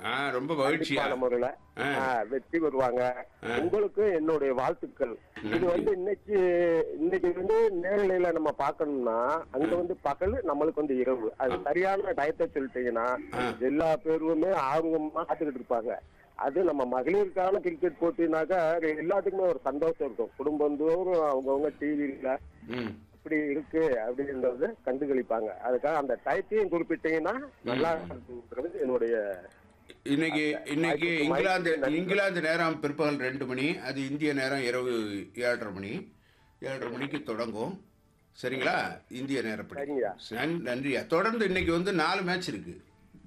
ஆ ரொம்ப மகிழ்ச்சியா கண்டிப்பான முறையில ஆ. ஆ, வெற்றி பெறுவாங்க உங்களுக்கு என்னுடைய வாழ்த்துக்கள் இது வந்து இன்னைக்கு இன்னைக்கு வந்து நேரலையில நம்ம பார்க்கணும்னா அங்க வந்து பகல் நம்மளுக்கு வந்து இரவு அது சரியான டயத்தை சொல்லிட்டீங்கன்னா எல்லா பேருமே ஆர்வமா காத்துக்கிட்டு இருப்பாங்க அது நம்ம மகளிருக்கான கிரிக்கெட் போட்டினாக்கா அது எல்லாத்துக்குமே ஒரு சந்தோஷம் இருக்கும் குடும்பம் தோறும் அவங்கவுங்க டிவியில ம் இப்படி இருக்கு அப்படின்றது கண்டுகளிப்பாங்க அதுக்காக அந்த டயத்தையும் குறிப்பிட்டீங்கன்னா நல்லா இருக்குங்கிறது என்னுடைய இன்னைக்கு இன்னைக்கு வாய்ப்புக்கு இங்கிலாந்து நன்றி. இங்கிலாந்து நேரம் பிற்பகல் ரெண்டு மணி அது இந்திய நேரம் இரவு ஏழரை மணி ஏழரை மணிக்கு தொடங்கும் சரிங்களா இந்திய நேரப்படி சரிங்கய்யா. நன்- நன்றியா தொடர்ந்து இன்னைக்கு வந்து நாலு மேட்ச் இருக்கு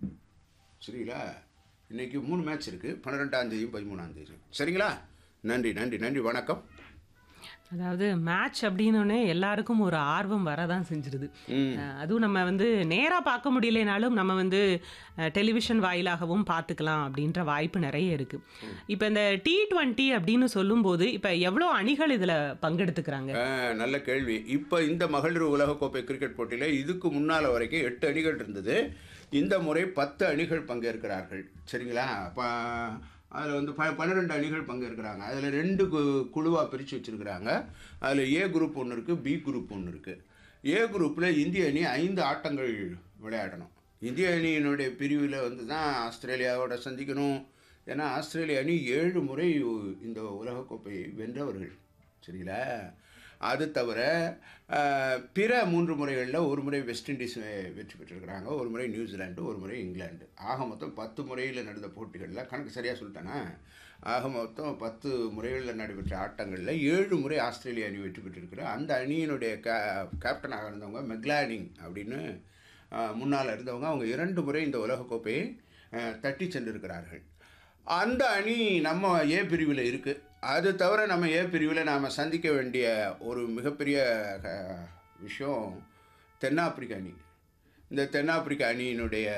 சரிங்களா இன்னைக்கு மூணு மேட்ச் இருக்கு பன்னிரெண்டாம் தேதியும் பதிமூணாம் தேதியும் சரிங்களா நன்றி நன்றி நன்றி வணக்கம் அதாவது மேட்ச் அப்படின்னோடனே எல்லாருக்கும் ஒரு ஆர்வம் வரதான் செஞ்சிருது அஹ் அதுவும் நம்ம வந்து நேராக பார்க்க முடியலைனாலும் நம்ம வந்து அஹ், டெலிவிஷன் வாயிலாகவும் பார்த்துக்கலாம் அப்படின்ற வாய்ப்பு நிறைய இருக்கு இப்போ இந்த டி டுவெண்ட்டி அப்படின்னு சொல்லும்போது இப்போ எவ்வளோ அணிகள் இதில் பங்கெடுத்துக்கிறாங்க ஆ, நல்ல கேள்வி இப்போ இந்த மகளிர் உலகக்கோப்பை கிரிக்கெட் போட்டியில் இதுக்கு முன்னால் வரைக்கும் எட்டு அணிகள் இருந்தது இந்த முறை பத்து அணிகள் பங்கேற்கிறார்கள் சரிங்களா ப அதில் வந்து ப பன்னிரெண்டு அணிகள் பங்கேற்கிறாங்க அதில் ரெண்டு கு குழுவாக பிரித்து வச்சுருக்கிறாங்க அதில் ஏ குரூப் ஒன்று இருக்குது பி குரூப் ஒன்று இருக்குது ஏ குரூப்பில் இந்திய அணி ஐந்து ஆட்டங்கள் விளையாடணும் இந்திய அணியினுடைய பிரிவில் வந்து தான் ஆஸ்திரேலியாவோட சந்திக்கணும் ஏன்னா ஆஸ்திரேலிய அணி ஏழு முறை இந்த உலகக்கோப்பையை வென்றவர்கள் சரிங்களா அது தவிர ஆஹ், பிற மூன்று முறைகளில் ஒரு முறை வெஸ்ட் இண்டீஸ் வெ- வெற்றி பெற்றிருக்கிறாங்க ஒரு முறை நியூசிலாந்து ஒரு முறை இங்கிலாந்து ஆக மொத்தம் பத்து முறையில் நடந்த போட்டிகளில் கணக்கு சரியாக சொல்லிட்டேனா ஆக மொத்தம் பத்து முறைகளில் நடைபெற்ற ஆட்டங்களில் ஏழு முறை ஆஸ்திரேலிய அணி வெற்றி பெற்றிருக்கிற அந்த அணியினுடைய கே கேப்டனாக இருந்தவங்க மெக்லானிங் அப்படின்னு முன்னால் இருந்தவங்க அவங்க இரண்டு முறை இந்த உலகக்கோப்பையை ஆஹ், தட்டி சென்றிருக்கிறார்கள் அந்த அணி நம்ம ஏ பிரிவில் இருக்குது அது தவிர நம்ம ஏ பிரிவில் நாம் சந்திக்க வேண்டிய ஒரு மிகப்பெரிய அஹ், விஷயம் தென்னாப்பிரிக்க அணி இந்த தென்னாப்பிரிக்க அணியினுடைய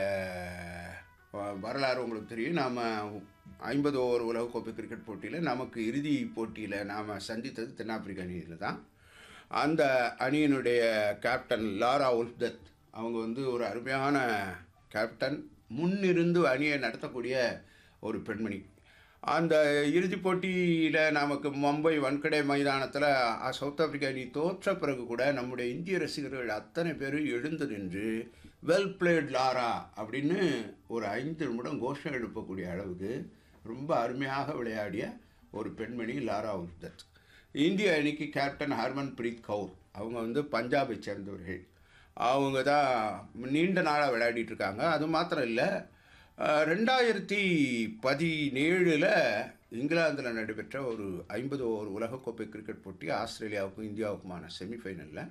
அஹ், வரலாறு உங்களுக்கு தெரியும் நாம் ஐம்பது ஓவர் உலகக்கோப்பை கிரிக்கெட் போட்டியில் நமக்கு இறுதி போட்டியில் நாம் சந்தித்தது தென்னாப்பிரிக்க அணியில் தான் அந்த அணியினுடைய கேப்டன் லாரா உல்தத் அவங்க வந்து ஒரு அருமையான கேப்டன் முன்னிருந்து அணியை நடத்தக்கூடிய ஒரு பெண்மணி அந்த இறுதிப் போட்டியில் நமக்கு மும்பை வன்கடை மைதானத்தில் சவுத் ஆப்பிரிக்கா அணி தோற்ற பிறகு கூட நம்முடைய இந்திய ரசிகர்கள் அத்தனை பேரும் எழுந்து நின்று வெல் பிளேட் லாரா அப்படின்னு ஒரு ஐந்து நிமிடம் கோஷம் எழுப்பக்கூடிய அளவுக்கு ரொம்ப அருமையாக விளையாடிய ஒரு பெண்மணி லாரா உல்தத் இந்திய அணிக்கு கேப்டன் ஹர்மன் பிரீத் கவுர் அவங்க வந்து பஞ்சாபை சேர்ந்தவர்கள் அவங்க தான் நீண்ட நாளாக விளையாடிட்டு இருக்காங்க அது மாத்திரம் இல்லை அஹ், ரெண்டாயிரத்தி பதினேழில் இங்கிலாந்தில் நடைபெற்ற ஒரு ஐம்பது ஓவர் உலகக்கோப்பை கிரிக்கெட் போட்டி ஆஸ்திரேலியாவுக்கும் இந்தியாவுக்குமான செமிஃபைனலில்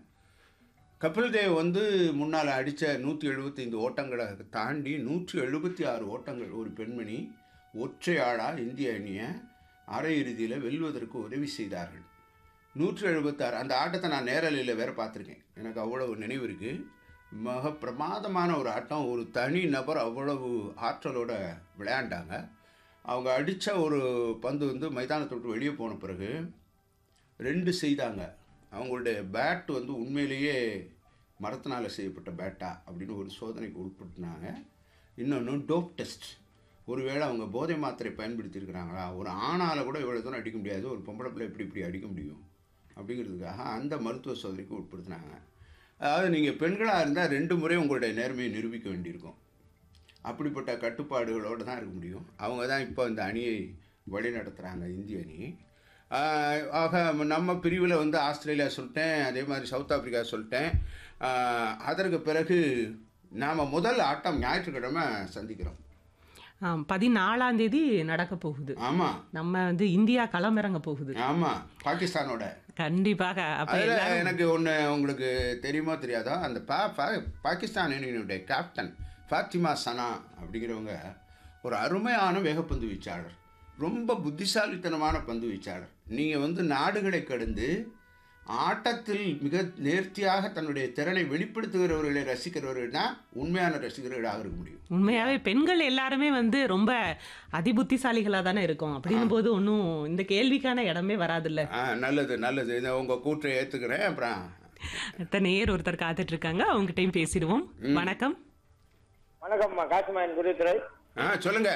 கபில் தேவ் வந்து முன்னால் அடித்த நூற்றி எழுபத்தைந்து ஓட்டங்களை தாண்டி நூற்றி எழுபத்தி ஆறு ஓட்டங்கள் ஒரு பெண்மணி ஒற்றையாளாக இந்திய அணியை அரையிறுதியில் வெல்வதற்கு உதவி செய்தார்கள் நூற்றி எழுபத்தாறு அந்த ஆட்டத்தை நான் நேரலையில் வேற பார்த்துருக்கேன் எனக்கு அவ்வளவு நினைவு இருக்குது மிக பிரமாதமான ஒரு ஆட்டம் ஒரு தனி நபர் அவ்வளவு ஆற்றலோட விளையாண்டாங்க அவங்க அடித்த ஒரு பந்து வந்து மைதானத்தை விட்டு வெளியே போன பிறகு ரெண்டு செய்தாங்க அவங்களுடைய பேட் வந்து உண்மையிலேயே மரத்தினால் செய்யப்பட்ட பேட்டா அப்படின்னு ஒரு சோதனைக்கு உட்படுத்தினாங்க இன்னொன்று டோப் டெஸ்ட் ஒருவேளை அவங்க போதை மாத்திரை பயன்படுத்தியிருக்கிறாங்களா ஒரு ஆணால் கூட இவ்வளோ தூரம் அடிக்க முடியாது ஒரு பொம்பளை பிள்ளை எப்படி இப்படி அடிக்க முடியும் அப்படிங்கிறதுக்காக அந்த மருத்துவ சோதனைக்கு உட்படுத்தினாங்க அதாவது நீங்கள் பெண்களாக இருந்தால் ரெண்டு முறை உங்களுடைய நேர்மையை நிரூபிக்க வேண்டியிருக்கும் அப்படிப்பட்ட கட்டுப்பாடுகளோடு தான் இருக்க முடியும் அவங்க தான் இப்போ இந்த அணியை வழி நடத்துகிறாங்க இந்திய அணி ஆஹ் ஆக நம்ம பிரிவில் வந்து ஆஸ்திரேலியா சொல்லிட்டேன் அதே மாதிரி சவுத் ஆப்பிரிக்கா சொல்லிட்டேன் ஆஹ் அதற்கு பிறகு நாம் முதல் ஆட்டம் ஞாயிற்றுக்கிழமை சந்திக்கிறோம் ஆம், பதினாலாம் தேதி நடக்க போகுது ஆமாம் நம்ம வந்து இந்தியா களமிறங்க போகுது ஆமாம் பாகிஸ்தானோட கண்டிப்பாக அப்ப அதில் எல்லாரும் எனக்கு ஒன்று உங்களுக்கு தெரியுமோ தெரியாதோ அந்த பா பா- பாகிஸ்தான் அணியினுடைய கேப்டன் ஃபாத்திமா சனா அப்படிங்கிறவங்க ஒரு அருமையான வேகப்பந்து வீச்சாளர் ரொம்ப புத்திசாலித்தனமான பந்து வீச்சாளர் நீங்கள் வந்து நாடுகளை கடந்து ஆட்டத்தில் மிக நேர்த்தியாக தன்னுடைய திறனை வெளிப்படுத்துகிறவர்களை ரசிக்கிறவர்கள் தான் உண்மையான ரசிகர்களாக இருக்க முடியும் உண்மையாவே பெண்கள் எல்லாருமே வந்து ரொம்ப அதிபுத்திசாலிகளா தானே இருக்கும் அப்படின்னும் போது ஒன்றும் இந்த கேள்விக்கான இடமே வராதுல்ல ஆ நல்லது நல்லது இதை உங்கள் கூற்றை ஏற்றுக்கிறேன் அப்புறம் அடுத்த நேர் ஒருத்தர் காத்துட்டு இருக்காங்க அவங்ககிட்டயும் பேசிடுவோம் வணக்கம் வணக்கம்மா காசிமாயன் குருத்துறை ஆ சொல்லுங்கள்